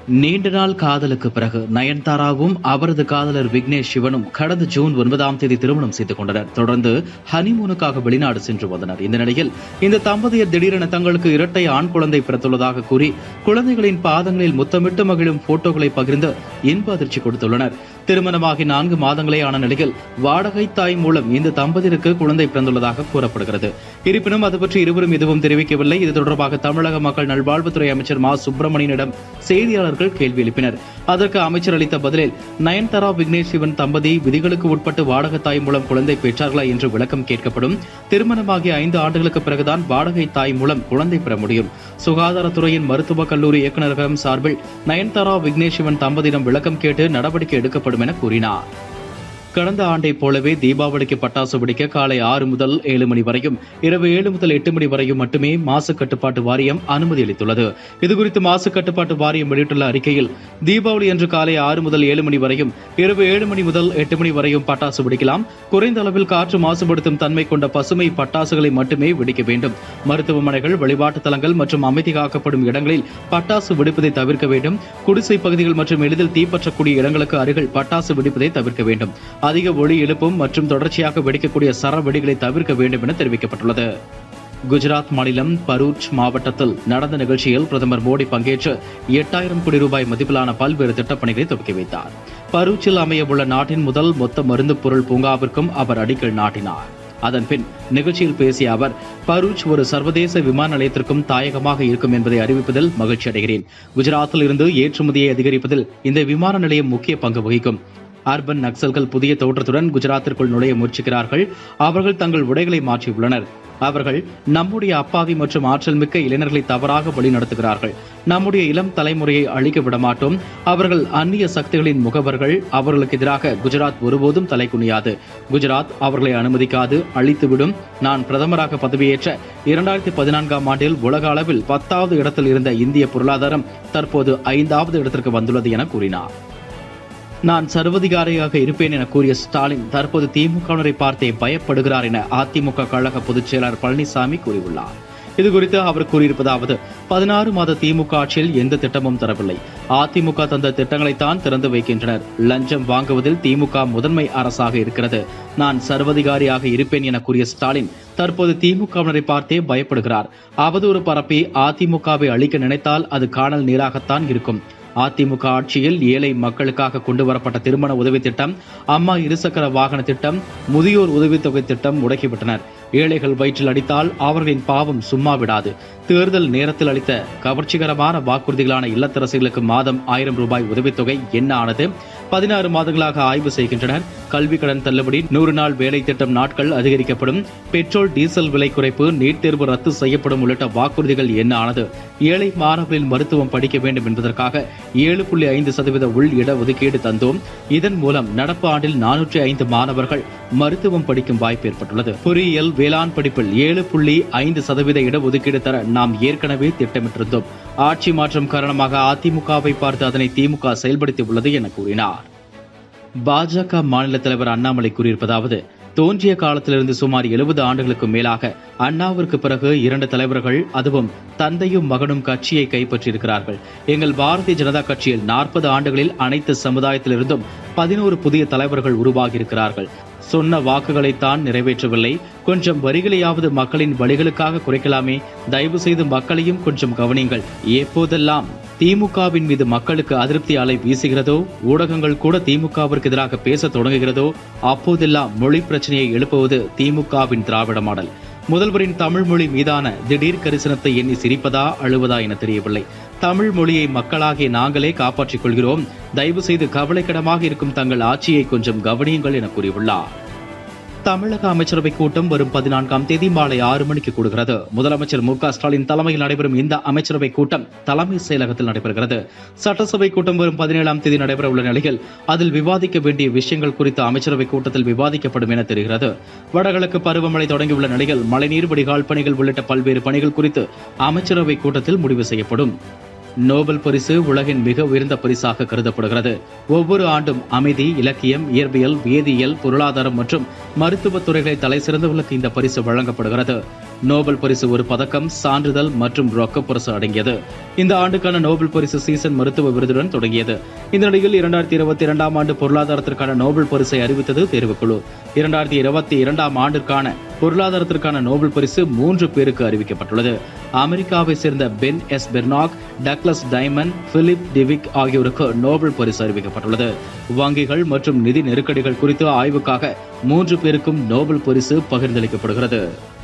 நீண்ட நாள் காதலுக்கு பிறகு நயன்தாராவும் அவரது காதலர் விக்னேஷ் சிவனும் கடந்த ஜூன் ஒன்பதாம் தேதி திருமணம் செய்து கொண்டனர் தொடர்ந்து ஹனிமூனுக்காக வெளிநாடு சென்று வந்தனர் இந்த நிலையில் இந்த தம்பதியர் திடீரென தங்களுக்கு இரட்டை ஆண் குழந்தை பிறத்துள்ளதாக கூறி குழந்தைகளின் பாதங்களில் முத்தமிட்டு மகிழும் போட்டோக்களை பகிர்ந்து இன்ப அதிர்ச்சி கொடுத்துள்ளனர் திருமணமாகி நான்கு மாதங்களே ஆன நிலையில் வாடகை தாய் மூலம் இந்த தம்பதியருக்கு குழந்தை பிறந்துள்ளதாக கூறப்படுகிறது இருப்பினும் அது பற்றி இருவரும் எதுவும் தெரிவிக்கவில்லை இது தொடர்பாக தமிழக மக்கள் நல்வாழ்வுத்துறை அமைச்சர் மா சுப்பிரமணியனிடம் செய்தியாளர்கள் கேள்வி எழுப்பினர் அதற்கு அமைச்சர் அளித்த பதிலில் நயன்தாரா விக்னேஷ் சிவன் தம்பதி விதிகளுக்கு உட்பட்டு வாடகை தாய் மூலம் குழந்தை பெற்றார்களா என்று விளக்கம் கேட்கப்படும் திருமணமாகி ஐந்து ஆண்டுகளுக்கு பிறகுதான் வாடகை தாய் மூலம் குழந்தை பெற முடியும் சுகாதாரத்துறையின் மருத்துவக் கல்லூரி இயக்குநரகம் சார்பில் நயன்தாரா விக்னேஷ் சிவன் தம்பதியிடம் விளக்கம் கேட்டு நடவடிக்கை எடுக்கப்படும் என கூறினார் கடந்த ஆண்டைப் போலவே தீபாவளிக்கு பட்டாசு வெடிக்க காலை ஆறு முதல் ஏழு மணி வரையும் இரவு ஏழு முதல் எட்டு மணி வரையும் மட்டுமே மாசு கட்டுப்பாட்டு வாரியம் அனுமதி அளித்துள்ளது இதுகுறித்து மாசு கட்டுப்பாட்டு வாரியம் வெளியிட்டுள்ள அறிக்கையில் தீபாவளி அன்று காலை ஆறு முதல் ஏழு மணி வரையும் இரவு ஏழு மணி முதல் எட்டு மணி வரையும் பட்டாசு வெடிக்கலாம் குறைந்த அளவில் காற்று மாசுபடுத்தும் தன்மை கொண்ட பசுமை பட்டாசுகளை மட்டுமே வெடிக்க வேண்டும் மருத்துவமனைகள் வழிபாட்டு தலங்கள் மற்றும் அமைதி காக்கப்படும் இடங்களில் பட்டாசு வெடிப்பதை தவிர்க்க வேண்டும் குடிசை பகுதிகள் மற்றும் எளிதில் தீப்பற்றக்கூடிய இடங்களுக்கு அருகில் பட்டாசு வெடிப்பதை தவிர்க்க வேண்டும் அதிக ஒளி எழுப்பும் மற்றும் தொடர்ச்சியாக வெடிக்கக்கூடிய சர வெடிகளை தவிர்க்க வேண்டும் என தெரிவிக்கப்பட்டுள்ளது குஜராத் மாநிலம் பரூச் மாவட்டத்தில் நடந்த நிகழ்ச்சியில் பிரதமர் மோடி பங்கேற்று எட்டாயிரம் கோடி ரூபாய் மதிப்பிலான பல்வேறு திட்டப்பணிகளை துவக்கி வைத்தார் பரூச்சில் அமையவுள்ள நாட்டின் முதல் மொத்த மருந்து பொருள் பூங்காவிற்கும் அவர் அடிக்கல் நாட்டினார் அதன்பின் நிகழ்ச்சியில் பேசிய அவர் பரூச் ஒரு சர்வதேச விமான நிலையத்திற்கும் தாயகமாக இருக்கும் என்பதை அறிவிப்பதில் மகிழ்ச்சி அடைகிறேன் குஜராத்தில் இருந்து ஏற்றுமதியை அதிகரிப்பதில் இந்த விமான நிலையம் முக்கிய பங்கு வகிக்கும் அர்பன் நக்சல்கள் புதிய தோற்றத்துடன் குஜராத்திற்குள் நுழைய முயற்சிக்கிறார்கள் அவர்கள் தங்கள் உடைகளை மாற்றியுள்ளனர் அவர்கள் நம்முடைய அப்பாவி மற்றும் ஆற்றல் மிக்க இளைஞர்களை தவறாக வழிநடத்துகிறார்கள் நம்முடைய இளம் தலைமுறையை அழிக்க விடமாட்டோம் அவர்கள் அந்நிய சக்திகளின் முகவர்கள் அவர்களுக்கு எதிராக குஜராத் ஒருபோதும் தலை குனியாது குஜராத் அவர்களை அனுமதிக்காது அழித்துவிடும் நான் பிரதமராக பதவியேற்ற இரண்டாயிரத்தி பதினான்காம் ஆண்டில் உலக அளவில் பத்தாவது இடத்தில் இருந்த இந்திய பொருளாதாரம் தற்போது ஐந்தாவது இடத்திற்கு வந்துள்ளது என கூறினார் நான் சர்வதிகாரியாக இருப்பேன் என கூறிய ஸ்டாலின் தற்போது திமுகவினரை பார்த்தே பயப்படுகிறார் என அதிமுக கழக பொதுச் செயலாளர் பழனிசாமி கூறியுள்ளார் இது குறித்து அவர் கூறியிருப்பதாவது பதினாறு மாத திமுக ஆட்சியில் எந்த திட்டமும் தரவில்லை அதிமுக தந்த திட்டங்களைத்தான் திறந்து வைக்கின்றனர் லஞ்சம் வாங்குவதில் திமுக முதன்மை அரசாக இருக்கிறது நான் சர்வதிகாரியாக இருப்பேன் என கூறிய ஸ்டாலின் தற்போது திமுகவினரை பார்த்தே பயப்படுகிறார் அவதூறு பரப்பி அதிமுகவை அழிக்க நினைத்தால் அது காணல் நீராகத்தான் இருக்கும் அதிமுக ஆட்சியில் ஏழை மக்களுக்காக கொண்டு வரப்பட்ட திருமண உதவி திட்டம் அம்மா இருசக்கர வாகன திட்டம் முதியோர் உதவித்தொகை திட்டம் முடக்கிவிட்டனர் ஏழைகள் வயிற்றில் அடித்தால் அவர்களின் பாவம் சும்மா விடாது தேர்தல் நேரத்தில் அளித்த கவர்ச்சிகரமான வாக்குறுதிகளான இல்லத்தரசிகளுக்கு மாதம் ஆயிரம் ரூபாய் உதவித்தொகை என்ன ஆனது பதினாறு மாதங்களாக ஆய்வு செய்கின்றனர் கல்வி கடன் தள்ளுபடி நூறு நாள் வேலை திட்டம் நாட்கள் அதிகரிக்கப்படும் பெட்ரோல் டீசல் விலை குறைப்பு நீட் தேர்வு ரத்து செய்யப்படும் உள்ளிட்ட வாக்குறுதிகள் என்ன ஆனது ஏழை மாணவர்களின் மருத்துவம் படிக்க வேண்டும் என்பதற்காக ஏழு புள்ளி ஐந்து சதவீத உள் இட ஒதுக்கீடு தந்தோம் இதன் மூலம் நடப்பு ஆண்டில் நானூற்றி ஐந்து மாணவர்கள் மருத்துவம் படிக்கும் வாய்ப்பு ஏற்பட்டுள்ளது பொறியியல் வேளாண் படிப்பில் ஏழு புள்ளி ஐந்து சதவீத இடஒதுக்கீடு தர நாம் ஏற்கனவே திட்டமிட்டிருந்தோம் ஆட்சி மாற்றம் காரணமாக அதிமுகவை பார்த்து அதனை திமுக செயல்படுத்தி உள்ளது என கூறினார் பாஜக மாநில தலைவர் அண்ணாமலை கூறியிருப்பதாவது தோன்றிய காலத்திலிருந்து சுமார் எழுபது ஆண்டுகளுக்கு மேலாக அண்ணாவிற்கு பிறகு இரண்டு தலைவர்கள் அதுவும் தந்தையும் மகனும் கட்சியை கைப்பற்றியிருக்கிறார்கள் எங்கள் பாரதிய ஜனதா கட்சியில் நாற்பது ஆண்டுகளில் அனைத்து சமுதாயத்திலிருந்தும் பதினோரு புதிய தலைவர்கள் உருவாகியிருக்கிறார்கள் சொன்ன வாக்குகளைத்தான் நிறைவேற்றவில்லை கொஞ்சம் வரிகளையாவது மக்களின் வழிகளுக்காக குறைக்கலாமே தயவு செய்து மக்களையும் கொஞ்சம் கவனியுங்கள் எப்போதெல்லாம் திமுகவின் மீது மக்களுக்கு அதிருப்தி அலை வீசுகிறதோ ஊடகங்கள் கூட திமுகவிற்கு எதிராக பேச தொடங்குகிறதோ அப்போதெல்லாம் மொழி பிரச்சனையை எழுப்புவது திமுகவின் திராவிட மாடல் முதல்வரின் தமிழ் மொழி மீதான திடீர் கரிசனத்தை எண்ணி சிரிப்பதா அழுவதா என தெரியவில்லை தமிழ் மொழியை மக்களாகிய நாங்களே காப்பாற்றிக் கொள்கிறோம் தயவு செய்து கவலைக்கிடமாக இருக்கும் தங்கள் ஆட்சியை கொஞ்சம் கவனியுங்கள் என கூறியுள்ளார் தமிழக அமைச்சரவை கூட்டம் வரும் பதினான்காம் தேதி மாலை ஆறு மணிக்கு கூடுகிறது முதலமைச்சர் மு க ஸ்டாலின் தலைமையில் நடைபெறும் இந்த அமைச்சரவை கூட்டம் தலைமை செயலகத்தில் நடைபெறுகிறது சட்டசபை கூட்டம் வரும் பதினேழாம் தேதி நடைபெற உள்ள நிலையில் அதில் விவாதிக்க வேண்டிய விஷயங்கள் குறித்து அமைச்சரவை கூட்டத்தில் விவாதிக்கப்படும் என தெரிகிறது வடகிழக்கு பருவமழை தொடங்கியுள்ள நிலையில் மழைநீர் வடிகால் பணிகள் உள்ளிட்ட பல்வேறு பணிகள் குறித்து அமைச்சரவை கூட்டத்தில் முடிவு செய்யப்படும் நோபல் பரிசு உலகின் மிக உயர்ந்த பரிசாக கருதப்படுகிறது ஒவ்வொரு ஆண்டும் அமைதி இலக்கியம் இயற்பியல் வேதியியல் பொருளாதாரம் மற்றும் மருத்துவத் துறைகளை தலை சிறந்தவர்களுக்கு இந்த பரிசு வழங்கப்படுகிறது நோபல் பரிசு ஒரு பதக்கம் சான்றிதழ் மற்றும் ரொக்க பரிசு அடங்கியது இந்த ஆண்டுக்கான நோபல் பரிசு சீசன் மருத்துவ விருதுடன் தொடங்கியது இந்த நிலையில் இரண்டாயிரத்தி இருபத்தி இரண்டாம் ஆண்டு பொருளாதாரத்திற்கான நோபல் பரிசை அறிவித்தது தேர்வுக்குழு இரண்டாயிரத்தி இருபத்தி இரண்டாம் ஆண்டிற்கான பொருளாதாரத்திற்கான நோபல் பரிசு மூன்று பேருக்கு அறிவிக்கப்பட்டுள்ளது அமெரிக்காவை சேர்ந்த Ben S Bernanke Douglas Diamond Philip Dybvig ஆகியோருக்கு நோபல் பரிசு அறிவிக்கப்பட்டுள்ளது வங்கிகள் மற்றும் நிதி நெருக்கடிகள் குறித்து ஆய்வுக்காக மூன்று பேருக்கும் நோபல் பரிசு பகிர்ந்தளிக்கப்படுகிறது